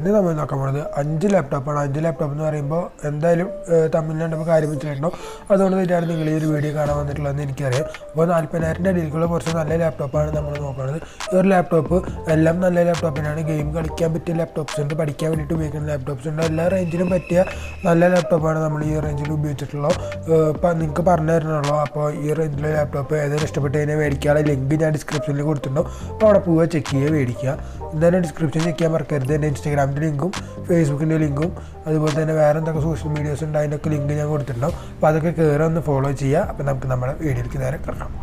ഇന്ന് നമ്മൾ നോക്കാൻ പോകുന്നത് അഞ്ച് ലാപ്ടോപ്പാണ് അഞ്ച് ലാപ്ടോപ്പ് എന്ന് പറയുമ്പോൾ എന്തായാലും തമ്മിൽ രണ്ടുമ്പോൾ കാര്യം വെച്ചിട്ടുണ്ടാവും അതുകൊണ്ട് തന്നെയാണ് നിങ്ങൾ ഈ ഒരു വീഡിയോ കാണാൻ വന്നിട്ടുള്ളതെന്ന് എനിക്കറിയാം അപ്പോൾ നാൽപ്പതിനായിരത്തിൻ്റെ അടിയിലുള്ള കുറച്ച് നല്ല ലാപ്ടോപ്പാണ് നമ്മൾ നോക്കുന്നത് ഈ ഒരു ലാപ്ടോപ്പ് എല്ലാം നല്ല ലാപ്ടോപ്പിനാണ് ഗെയിം കളിക്കാൻ പറ്റിയ ലാപ്ടോപ്സ് ഉണ്ട് പഠിക്കാൻ വേണ്ടിയിട്ട് ഉപയോഗിക്കുന്ന ലാപ്ടോപ്സ് ഉണ്ട് എല്ലാ റേഞ്ചിലും പറ്റിയ നല്ല ലാപ്ടോപ്പാണ് നമ്മൾ ഈ റേഞ്ചിൽ ഉപയോഗിച്ചിട്ടുള്ളത് ഇപ്പം നിങ്ങൾക്ക് പറഞ്ഞു തരണമല്ലോ അപ്പോൾ ഈ റേഞ്ചിലെ ലാപ്ടോപ്പ് ഏതെങ്കിലും ഇഷ്ടപ്പെട്ട് കഴിഞ്ഞാൽ മേടിക്കാനുള്ള ലിങ്ക് ഞാൻ ഡിസ്ക്രിപ്ഷനിൽ കൊടുത്തിട്ടുണ്ടാവും അപ്പോൾ അവിടെ പോവുക ചെക്ക് ചെയ്യുക മേടിക്കുക എന്തായാലും ഡിസ്ക്രിപ്ഷൻ ചെക്ക് ചെയ്യാൻ മറക്കരുത് എൻ്റെ ഇൻസ്റ്റാഗ്രാമിൻ്റെ ലിങ്കും ഫേസ്ബുക്കിൻ്റെ ലിങ്കും അതുപോലെ തന്നെ വേറെ എന്തൊക്കെ സോഷ്യൽ മീഡിയാസ് ഉണ്ട് അതിൻ്റെയൊക്കെ ലിങ്ക് ഞാൻ കൊടുത്തിട്ടുണ്ടാവും അപ്പോൾ അതൊക്കെ കയറി ഒന്ന് ഫോളോ ചെയ്യുക അപ്പോൾ നമുക്ക് നമ്മുടെ വീഡിയോയിലേക്ക് നേരെ കിടക്കാം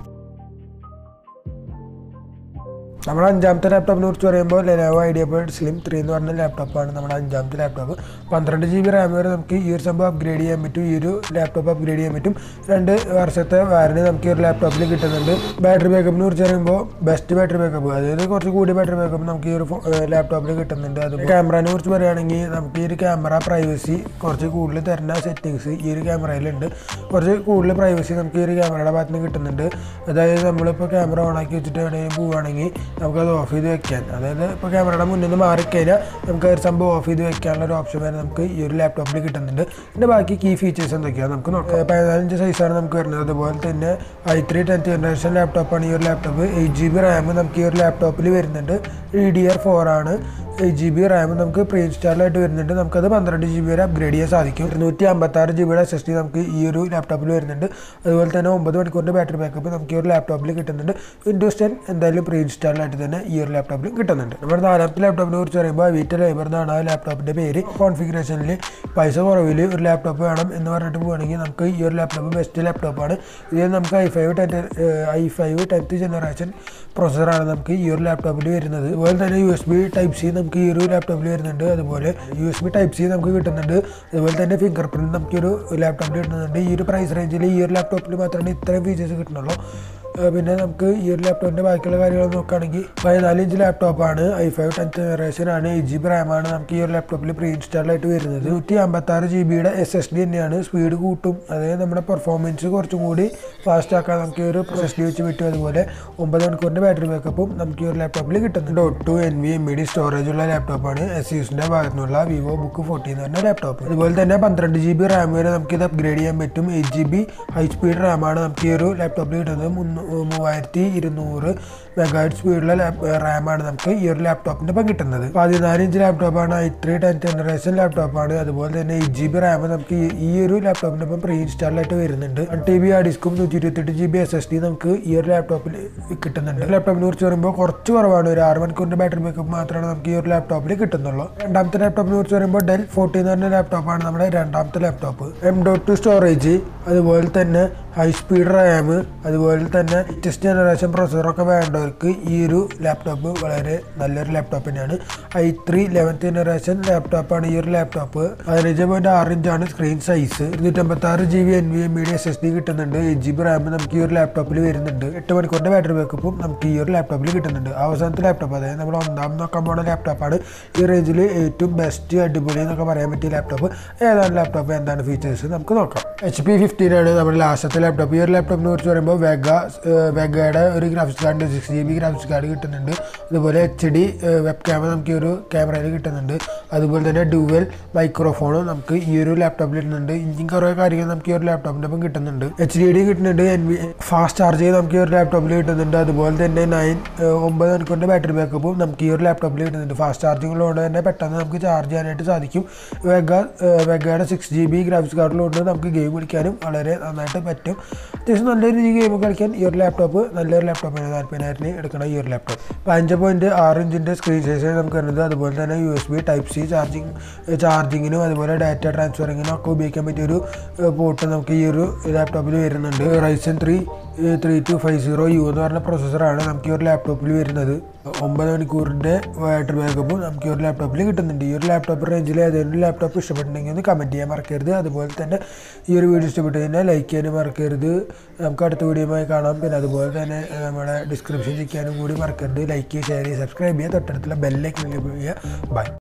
നമ്മുടെ അഞ്ചാമത്തെ ലാപ്ടോപ്പിനെ കുറിച്ച് പറയുമ്പോൾ Lenovo IdeaPad slim three എന്ന് പറഞ്ഞ ലാപ്ടോപ്പാണ് നമ്മുടെ അഞ്ചാമത്തെ ലാപ്ടോപ്പ് പന്ത്രണ്ട് ജി ബി റാം വരെ നമുക്ക് ഈ ഒരു സംഭവം അപ്ഗ്രേഡ് ചെയ്യാൻ പറ്റും ഈ ഒരു ലാപ്ടോപ്പ് അപ്ഗ്രേഡ് ചെയ്യാൻ പറ്റും രണ്ട് വർഷത്തെ വാറണ്ടി നമുക്ക് ഈ ഒരു ലാപ്ടോപ്പിൽ കിട്ടുന്നുണ്ട് ബാറ്ററി ബാക്കപ്പിനെ കുറിച്ച് പറയുമ്പോൾ ബെസ്റ്റ് ബാറ്ററി ബാക്കപ്പ് അതായത് കുറച്ച് കൂടിയ ബാറ്ററി ബാക്കപ്പ് നമുക്ക് ഈ ഒരു ലാപ്ടോപ്പിൽ കിട്ടുന്നുണ്ട് അത് ക്യാമറനെ കുറിച്ച് പറയുകയാണെങ്കിൽ നമുക്ക് ഈ ഒരു ക്യാമറ പ്രൈവസി കുറച്ച് കൂടുതൽ തരുന്ന സെറ്റിങ്സ് ഈ ഒരു ക്യാമറയിലുണ്ട് കുറച്ച് കൂടുതൽ പ്രൈവസി നമുക്ക് ഈ ഒരു ക്യാമറയുടെ ഭാഗത്ത് നിന്ന് കിട്ടുന്നുണ്ട് അതായത് നമ്മളിപ്പോൾ ക്യാമറ ഓണാക്കി വെച്ചിട്ട് എവിടെയെങ്കിലും പോവുകയാണെങ്കിൽ നമുക്കത് ഓഫ് ചെയ്ത് വെക്കാൻ അതായത് ഇപ്പോൾ ക്യാമറയുടെ മുന്നിൽ നിന്ന് മാറിക്കഴിഞ്ഞാൽ നമുക്ക് ആ ഒരു സംഭവം ഓഫ് ചെയ്ത് വെക്കാനുള്ള ഒരു ഓപ്ഷൻ വരെ നമുക്ക് ഈ ഒരു ലാപ്ടോപ്പിൽ കിട്ടുന്നുണ്ട് ഇതിൻ്റെ ബാക്കി കീ ഫീച്ചേഴ്സ് എന്തൊക്കെയാണ് നമുക്ക് നോക്കാം പതിനാലഞ്ച് സൈസാണ് നമുക്ക് വരുന്നത് അതുപോലെ തന്നെ ഐ ത്രീ ടെൻത്ത് ജനറേഷൻ ലാപ്ടോപ്പാണ് ഈ ഒരു ലാപ്ടോപ്പ് എയ്റ്റ് ജി ബി റാം നമുക്ക് ഈ ഒരു ലാപ്ടോപ്പിൽ വരുന്നുണ്ട് ഡി ഡി ആർ ഫോർ ആണ് എയ്റ്റ് ജി ബി റാം നമുക്ക് പ്രീ ഇൻസ്റ്റാളായിട്ട് വരുന്നുണ്ട് നമുക്കത് പന്ത്രണ്ട് ജി ബി വരെ അപ്ഗ്രേഡ് ചെയ്യാൻ സാധിക്കും ഇരുന്നൂറ്റി അമ്പത്താറ് ജി ബിയുടെ എസ് എസ് ഡി നമുക്ക് ഈ ഒരു ലാപ്ടോപ്പിൽ വരുന്നുണ്ട് അതുപോലെ തന്നെ ഒമ്പത് മണിക്കൂറിൻ്റെ ബാറ്ററി ബാക്കപ്പ് നമുക്ക് ഈ ഒരു ലാപ്ടോപ്പിൽ കിട്ടുന്നുണ്ട് വിൻഡോസ് ടെൻ എന്തായാലും പ്രീ ഇൻസ്റ്റാളായിട്ട് തന്നെ ഈ ഒരു ലാപ്ടോപ്പിൽ കിട്ടുന്നുണ്ട് നമ്മുടെ നാലാമത്തെ ലാപ്ടോപ്പിനെ കുറിച്ച് പറയുമ്പോൾ വീറ്റ ലൈബർ എന്നാണ് ആ ലാപ്ടോപ്പിൻ്റെ പേര് കോൺഫിഗറേഷനിൽ പൈസ കുറവിൽ ഒരു ലാപ്ടോപ്പ് വേണം എന്ന് പറഞ്ഞിട്ട് പോവുകയാണെങ്കിൽ നമുക്ക് ഈ ഒരു ലാപ്ടോപ്പ് ബെസ്റ്റ് ലാപ്ടോപ്പാണ് ഇത് നമുക്ക് i five ten i five tenth generation പ്രൊസസ്സറാണ് നമുക്ക് ഈ ഒരു ലാപ്ടോപ്പിൽ വരുന്നത് അതുപോലെ തന്നെ U S B type C നമുക്ക് ഈ ഒരു ലാപ്ടോപ്പിൽ വരുന്നുണ്ട് അതുപോലെ U S B type C നമുക്ക് കിട്ടുന്നുണ്ട് അതുപോലെ തന്നെ ഫിംഗർ പ്രിൻറ്റ് നമുക്ക് ഒരു ലാപ്ടോപ്പിൽ കിട്ടുന്നുണ്ട് ഈ ഒരു പ്രൈസ് റേഞ്ചിൽ ഈ ഒരു ലാപ്ടോപ്പിൽ മാത്രമേ ഇത്രയും ഫീച്ചേഴ്സ് കിട്ടുന്നുള്ളൂ പിന്നെ നമുക്ക് ഈ ഒരു ലാപ്ടോപ്പിൻ്റെ ബാക്കിയുള്ള കാര്യങ്ങൾ നോക്കുകയാണെങ്കിൽ പതിനാല് ഇഞ്ച് ലാപ്ടോപ്പാണ് ഐ ഫൈവ് ടെൻത്ത് ജനറേഷൻ ആണ് എയ്റ്റ് ജി ബി റാമാണ് നമുക്ക് ഈ ഒരു ലാപ്ടോപ്പിൽ പ്രീ ഇൻസ്റ്റാൾ ആയിട്ട് വരുന്നത് നൂറ്റി അമ്പത്താറ് ജി ബിയുടെ എസ് എസ് ഡി തന്നെയാണ് സ്പീഡ് കൂട്ടും അതായത് നമ്മുടെ പെർഫോമൻസ് കുറച്ചും കൂടി ഫാസ്റ്റ് ആക്കാൻ നമുക്ക് ഈ ഒരു എസ് ഡി വെച്ച് പറ്റും അതുപോലെ ഒമ്പത് മണിക്കൂറിൻ്റെ ബാറ്ററി ബാക്കപ്പും നമുക്ക് ഈ ഒരു ലാപ്ടോപ്പിൽ കിട്ടുന്നുണ്ട് ഒട്ടു എൻ വി എം ബി ഡി സ്റ്റോറേജ് ഉള്ള ലാപ്ടോപ്പാണ് എസ് യൂസിൻ്റെ ഭാഗത്തു നിന്നുള്ള വിവോ ബുക്ക് ഫോർട്ടി എന്ന് പറഞ്ഞ ലാപ്ടോപ്പ് അതുപോലെ തന്നെ പന്ത്രണ്ട് ജി ബി റാം വരെ നമുക്ക് ഇത് അപ്ഗ്രേഡ് ചെയ്യാൻ പറ്റും eight G B high speed റാമാണ് നമുക്ക് ഈ ഒരു ലാപ്ടോപ്പിൽ കിട്ടുന്നത് മുന്നൂ മൂവായിരത്തി ഇരുന്നൂറ് മെഗാഹൈറ്റ് സ്പീഡുള്ള റാമാണ് നമുക്ക് ഈ ഒരു ലാപ്ടോപ്പിൻ്റെ ഇപ്പം കിട്ടുന്നത് പതിനാല് ഇഞ്ച് ലാപ്ടോപ്പാണ് ഐ ത്രീ ടെൻ ജനറേഷൻ ലാപ്ടോപ്പാണ് അതുപോലെ തന്നെ എയ്റ്റ് ജി ബി റാം നമുക്ക് ഈ ഒരു ലാപ്ടോപ്പിൻ്റെ ഒപ്പം പ്രീ ഇൻസ്റ്റാളായിട്ട് വരുന്നുണ്ട് വൺ ടി ബി ആ ഡിസ്കും നൂറ്റി ഇരുപത്തെട്ട് G B S S D നമുക്ക് ഈ ഒരു ലാപ്ടോപ്പിൽ കിട്ടുന്നുണ്ട് ലാപ്ടോപ്പിനെ കുറിച്ച് പറയുമ്പോൾ കുറച്ച് കുറവാണ് ഒരു ആറ് മണിക്കൂറിൻ്റെ ബാറ്ററി ബാക്കപ്പ് മാത്രമാണ് നമുക്ക് ഈ ഒരു ലാപ്ടോപ്പിൽ കിട്ടുന്നുള്ളൂ രണ്ടാമത്തെ ലാപ്ടോപ്പിനെ കുറിച്ച് പറയുമ്പോൾ ഡെൽ ഫോർട്ടി എന്ന് പറഞ്ഞ ലാപ്ടോപ്പാണ് നമ്മുടെ രണ്ടാമത്തെ ലാപ്ടോപ്പ് എം ഡോട്ട് ടു സ്റ്റോറേജ് അതുപോലെ തന്നെ ഹൈ സ്പീഡ് റാം അതുപോലെ തന്നെ ലേറ്റസ്റ്റ് ജനറേഷൻ പ്രൊസസ്സറൊക്കെ വേണ്ടവർക്ക് ഈ ഒരു ലാപ്ടോപ്പ് വളരെ നല്ലൊരു ലാപ്ടോപ്പ് തന്നെയാണ് ഐ ത്രീ ലെവൻത്ത് ജനറേഷൻ ലാപ്ടോപ്പാണ് ഈ ഒരു ലാപ്ടോപ്പ് പതിനഞ്ച് പോയിന്റ് ആറ് ഇഞ്ചാണ് സ്ക്രീൻ സൈസ് ഇരുന്നൂറ്റമ്പത്തി ആറ് G B N V M B S S D കിട്ടുന്നുണ്ട് എയ്റ്റ് ജി ബി റാം നമുക്ക് ഈ ഒരു ലാപ്ടോപ്പിൽ വരുന്നുണ്ട് എട്ട് മണിക്കൂറിൻ്റെ ബാറ്ററി ബാക്കപ്പും നമുക്ക് ഈ ഒരു ലാപ്ടോപ്പിൽ കിട്ടുന്നുണ്ട് അവസാനത്തെ ലാപ്ടോപ്പ് അതായത് നമ്മൾ ഒന്നാം നോക്കാൻ പോകുന്ന ലാപ്ടോപ്പാണ് ഈ റേഞ്ചിൽ ഏറ്റവും ബെസ്റ്റ് അടിപൊളി എന്നൊക്കെ പറയാൻ പറ്റിയ ലാപ്ടോപ്പ് ഏതാണ് ലാപ്ടോപ്പ് എന്താണ് ഫീച്ചേഴ്സ് നമുക്ക് നോക്കാം എച്ച് പി ഫിഫ്റ്റീൻ ആണ് നമ്മുടെ ലാസ്റ്റത്തെ ലാപ്ടോപ്പ് ഈ ഒരു ലാപ്ടോപ്പിനെ കുറിച്ച് പറയുമ്പോൾ വെഗ വെഗയുടെ ഒരു graphics card six G B graphics card കിട്ടുന്നുണ്ട് അതുപോലെ എച്ച് ഡി വെബ് ക്യാമറ നമുക്ക് ഈ ഒരു ക്യാമറയിൽ കിട്ടുന്നുണ്ട് അതുപോലെ തന്നെ ഡ്യുവൽ മൈക്രോഫോണും നമുക്ക് ഈ ഒരു ലാപ്ടോപ്പിൽ കിട്ടുന്നുണ്ട് ഇഞ്ചിൻ കുറേ കാര്യങ്ങൾ നമുക്ക് ഈ ഒരു ലാപ്ടോപ്പിൻ്റെ ഒപ്പം കിട്ടുന്നുണ്ട് എച്ച് ഡി ഡി കിട്ടുന്നുണ്ട് എൻ വി ഫാസ്റ്റ് ചാർജ് നമുക്ക് ഈ ഒരു ലാപ്ടോപ്പിൽ കിട്ടുന്നുണ്ട് അതുപോലെ തന്നെ നയൻ ഒമ്പത് മണിക്കൂറിൻ്റെ ബാറ്ററി ബാക്കപ്പും നമുക്ക് ഈ ഒരു ലാപ്ടോപ്പിൽ കിട്ടുന്നുണ്ട് ഫാസ്റ്റ് ചാർജിംഗ് ഉള്ളതുകൊണ്ട് തന്നെ പെട്ടെന്ന് നമുക്ക് ചാർജ് ചെയ്യാനായിട്ട് സാധിക്കും വെഗ വെഗയുടെ സിക്സ് ജി ബി ഗ്രാഫിക്സ് കാർഡിലുകൊണ്ട് നമുക്ക് ഗെയിം കളിക്കാനും വളരെ നന്നായിട്ട് പറ്റും അത്യാവശ്യം നല്ല രീതിയിൽ ഗെയിം കളിക്കാൻ ഈ ഒരു ലാപ്ടോപ്പ് നല്ലൊരു ലാപ്ടോപ്പാണ് നാൽപ്പതിനായിരത്തിന് എടുക്കണം ഈ ഒരു ലാപ്ടോപ്പ് അപ്പോൾ അഞ്ച് പോയിൻറ്റ് ആറ് ഇഞ്ചിൻ്റെ സ്ക്രീൻ സൈസ് നമുക്ക് വരുന്നത് അതുപോലെ തന്നെ U S B type C charging ചാർജിങ്ങിനും അതുപോലെ ഡാറ്റ ട്രാൻസ്ഫറിങ്ങിനും ഒക്കെ ഉപയോഗിക്കാൻ പറ്റിയൊരു പോർട്ട് നമുക്ക് ഈ ഒരു ലാപ്ടോപ്പിൽ വരുന്നുണ്ട് Ryzen three three two five zero U എന്ന് പറഞ്ഞ പ്രോസസ്സറാണ് നമുക്ക് ഈ ഒരു ലാപ്ടോപ്പിൽ വരുന്നത് ഒമ്പത് മണിക്കൂറിൻ്റെ ബാറ്ററി ബാക്കപ്പും നമുക്ക് ഈ ഒരു ലാപ്ടോപ്പിൽ കിട്ടുന്നുണ്ട് ഈ ഒരു ലാപ്ടോപ്പ് റേഞ്ചിൽ ഏതെങ്കിലും ലാപ്ടോപ്പ് ഇഷ്ടപ്പെട്ടുണ്ടെങ്കിൽ ഒന്ന് കമൻറ്റ് ചെയ്യാൻ മറക്കരുത് അതുപോലെ തന്നെ ഈ ഒരു വീഡിയോ ഇഷ്ടപ്പെട്ട് കഴിഞ്ഞാൽ ലൈക്ക് ചെയ്യാനും മറക്കരുത് നമുക്ക് അടുത്ത വീഡിയോയുമായി കാണാം പിന്നെ അതുപോലെ തന്നെ നമ്മുടെ ഡിസ്ക്രിപ്ഷൻ ചെയ്യാനും കൂടി മറക്കരുത് ലൈക്ക് ചെയ്യുക ഷെയർ ചെയ്യുക സബ്സ്ക്രൈബ് ചെയ്യുക തൊട്ടടുത്തുള്ള ബെല്ലൈക്കൻ ചെയ്യുക ബൈ